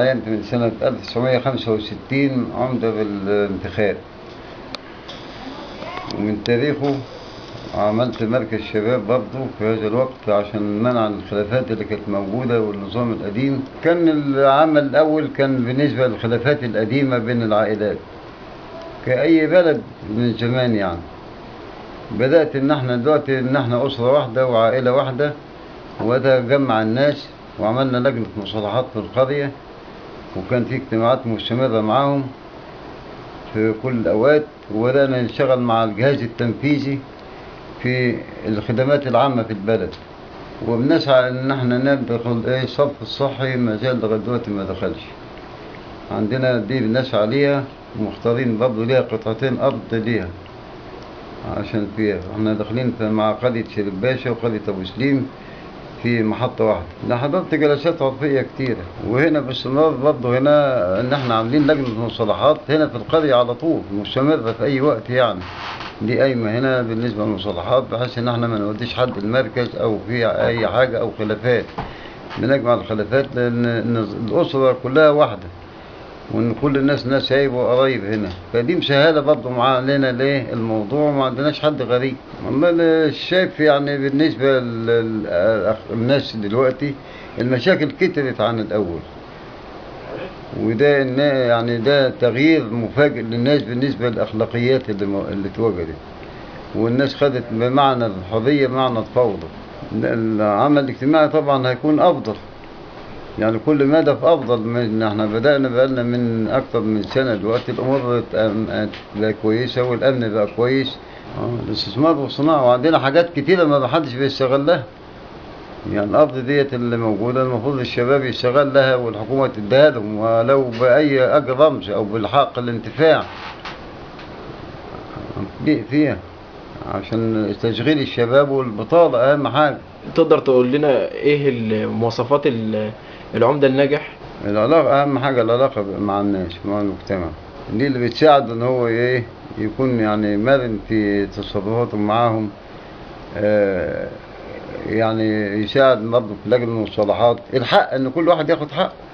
تعينت من سنة 1965 عمدة بالانتخاب ومن تاريخه عملت مركز شباب برضه في هذا الوقت عشان منع الخلافات اللي كانت موجودة والنظام القديم كان العمل الأول كان بالنسبة للخلافات القديمة بين العائلات كأي بلد من زمان يعني بدأت إن احنا دلوقتي إن احنا أسرة واحدة وعائلة واحدة وتجمع الناس وعملنا لجنة مصالحات في القرية وكان في اجتماعات مستمرة معاهم في كل الأوقات وبدأنا نشتغل مع الجهاز التنفيذي في الخدمات العامة في البلد وبنسعى إن احنا ندخل إيه الصف الصحي ما زال لغاية دلوقتي ما دخلش عندنا دي بنسعى ليها ومختارين برضه ليها قطعتين أرض ليها عشان فيها احنا داخلين في- مع قرية شريف باشا وقرية أبو سليم في محطة واحدة أنا حضرت جلسات عرفية كتيرة وهنا باستمرار برضه هنا إن احنا عاملين لجنة مصالحات هنا في القرية على طول مستمرة في أي وقت يعني دي قايمة هنا بالنسبة للمصالحات بحيث إن احنا ما نوديش حد المركز أو في أي حاجة أو خلافات بنجمع الخلافات لأن إن الأسرة كلها واحدة وان كل الناس ناس عيب وقرايب هنا فدي مسهله برضه مع علينا ليه الموضوع وما عندناش حد غريب والله أنا شايف يعني بالنسبه للناس دلوقتي المشاكل كترت عن الاول وده إن- يعني ده تغيير مفاجئ للناس بالنسبه للاخلاقيات اللي مو- اللي اتوجدت والناس خدت بمعنى الحريه بمعنى الفوضى العمل الاجتماعي طبعا هيكون افضل يعني كل مدى في افضل من احنا بدانا بقالنا من اكتر من سنه دلوقتي الامور ات- بقى كويسه والامن بقى كويس اه الاستثمار والصناعه وعندنا حاجات كتيره ما حدش بيستغلها يعني الارض ديت اللي موجوده المفروض الشباب يشتغل لها والحكومه تديها لهم ولو باي اجر رمز او بالحق الانتفاع دي فيها عشان تشغيل الشباب والبطاله اهم حاجه تقدر تقول لنا ايه المواصفات ال- العمدة الناجح العلاقة أهم حاجة العلاقة مع الناس مع المجتمع دي اللي بتساعد إن هو إيه يكون يعني مرن في تصرفاته معاهم آه يعني يساعد برضه في لجنة المصالحات الحق إن كل واحد ياخد حقه